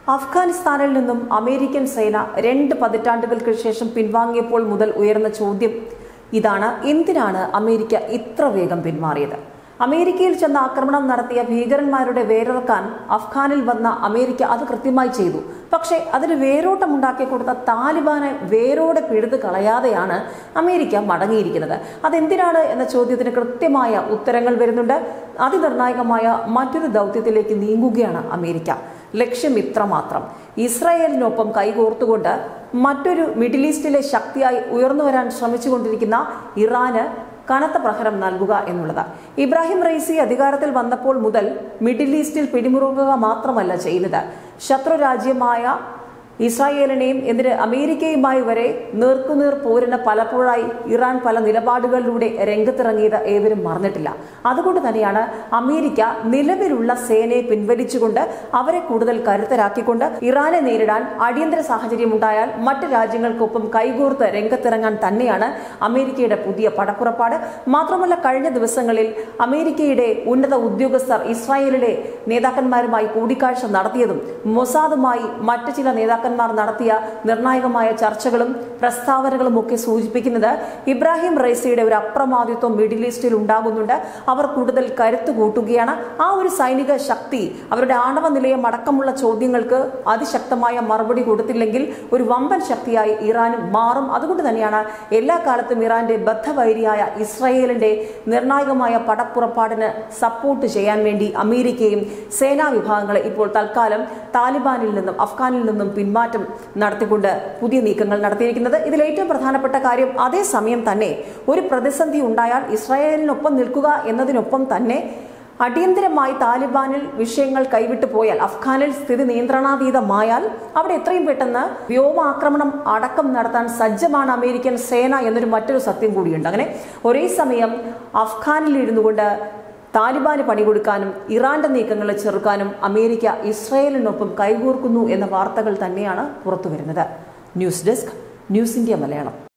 അഫ്ഗാനിസ്ഥാനിൽ നിന്നും അമേരിക്കൻ സേന രണ്ട് പതിറ്റാണ്ടുകൾക്ക് ശേഷം പിൻവാങ്ങിയപ്പോൾ മുതൽ ഉയർന്ന ചോദ്യം ഇതാണ് എന്തിനാണ് അമേരിക്ക ഇത്ര വേഗം പിന്മാറിയത് അമേരിക്കയിൽ ചെന്ന് ആക്രമണം നടത്തിയ ഭീകരന്മാരുടെ വേരിറക്കാൻ അഫ്ഗാനിൽ വന്ന അമേരിക്ക അത് കൃത്യമായി ചെയ്തു പക്ഷേ അതിന് വേരോട്ടമുണ്ടാക്കി കൊടുത്ത താലിബാനെ വേരോടെ പിഴുത് കളയാതെയാണ് അമേരിക്ക മടങ്ങിയിരിക്കുന്നത് അതെന്തിനാണ് എന്ന ചോദ്യത്തിന് കൃത്യമായ ഉത്തരങ്ങൾ വരുന്നുണ്ട് അതിനിർണായകമായ മറ്റൊരു ദൗത്യത്തിലേക്ക് നീങ്ങുകയാണ് അമേരിക്ക ലക്ഷ്യം ഇത്രമാത്രം ഇസ്രായേലിനൊപ്പം കൈകോർത്തുകൊണ്ട് മറ്റൊരു മിഡിൽ ഈസ്റ്റിലെ ശക്തിയായി ഉയർന്നു വരാൻ ശ്രമിച്ചുകൊണ്ടിരിക്കുന്ന ഇറാന് കനത്ത പ്രഹരം നൽകുക എന്നുള്ളത് ഇബ്രാഹിം റൈസി അധികാരത്തിൽ വന്നപ്പോൾ മുതൽ മിഡിൽ ഈസ്റ്റിൽ പിടിമുറുകുക മാത്രമല്ല ചെയ്യുന്നത് ശത്രു രാജ്യമായ ഇസ്രായേലിനെയും എന്തിന് അമേരിക്കയുമായി വരെ നേർക്കുനേർ പോരിന് പലപ്പോഴായി ഇറാൻ പല നിലപാടുകളിലൂടെ രംഗത്തിറങ്ങിയത് ഏവരും മറന്നിട്ടില്ല അതുകൊണ്ട് തന്നെയാണ് അമേരിക്ക നിലവിലുള്ള സേനയെ പിൻവലിച്ചുകൊണ്ട് അവരെ കൂടുതൽ കരുത്തരാക്കിക്കൊണ്ട് ഇറാനെ നേരിടാൻ അടിയന്തര സാഹചര്യം ഉണ്ടായാൽ മറ്റ് രാജ്യങ്ങൾക്കൊപ്പം കൈകോർത്ത് രംഗത്തിറങ്ങാൻ തന്നെയാണ് അമേരിക്കയുടെ പുതിയ പടപ്പുറപ്പാട് മാത്രമല്ല കഴിഞ്ഞ ദിവസങ്ങളിൽ അമേരിക്കയുടെ ഉന്നത ഉദ്യോഗസ്ഥർ ഇസ്രായേലിലെ നേതാക്കന്മാരുമായി കൂടിക്കാഴ്ച നടത്തിയതും മൊസാദുമായി മറ്റ് ചില നേതാക്കന്മാർ നടത്തിയ നിർണായകമായ ചർച്ചകളും പ്രസ്താവനകളും ഒക്കെ സൂചിപ്പിക്കുന്നത് ഇബ്രാഹിം റൈസിയുടെ ഒരു അപ്രമാദിത്വം മിഡിൽ ഈസ്റ്റിൽ ഉണ്ടാകുന്നുണ്ട് അവർ കൂടുതൽ കരുത്തു കൂട്ടുകയാണ് ആ ഒരു സൈനിക ശക്തി അവരുടെ ആണവ നിലയം അടക്കമുള്ള ചോദ്യങ്ങൾക്ക് അതിശക്തമായ മറുപടി കൊടുത്തില്ലെങ്കിൽ ഒരു വമ്പൻ ശക്തിയായി ഇറാനും മാറും അതുകൊണ്ട് തന്നെയാണ് എല്ലാ കാലത്തും ഇറാന്റെ ബദ്ധവൈരിയായ ഇസ്രായേലിന്റെ നിർണായകമായ പടപ്പുറപ്പാടിന് സപ്പോർട്ട് ചെയ്യാൻ വേണ്ടി അമേരിക്കയും സേനാ വിഭാഗങ്ങളെ ഇപ്പോൾ തൽക്കാലം താലിബാനിൽ നിന്നും അഫ്ഗാനിൽ നിന്നും പിന്മാറ്റം നടത്തിക്കൊണ്ട് പുതിയ നീക്കങ്ങൾ നടത്തിയിരിക്കുന്നത് ഇതിൽ ഏറ്റവും പ്രധാനപ്പെട്ട കാര്യം അതേസമയം തന്നെ ഒരു പ്രതിസന്ധി ഉണ്ടായാൽ ഇസ്രായേലിനൊപ്പം നിൽക്കുക എന്നതിനൊപ്പം തന്നെ അടിയന്തരമായി താലിബാനിൽ വിഷയങ്ങൾ കൈവിട്ടു പോയാൽ അഫ്ഗാനിൽ സ്ഥിതി നിയന്ത്രണാതീതമായാൽ അവിടെ എത്രയും പെട്ടെന്ന് വ്യോമാക്രമണം അടക്കം നടത്താൻ സജ്ജമാണ് അമേരിക്കൻ സേന എന്നൊരു മറ്റൊരു സത്യം കൂടിയുണ്ട് അങ്ങനെ ഒരേ സമയം അഫ്ഗാനിൽ ഇരുന്നു കൊണ്ട് താലിബാന് പണികൊടുക്കാനും ഇറാന്റെ നീക്കങ്ങളെ ചെറുക്കാനും അമേരിക്ക ഇസ്രയേലിനൊപ്പം കൈകോർക്കുന്നു എന്ന വാർത്തകൾ തന്നെയാണ് പുറത്തുവരുന്നത് news desk news India Malayalam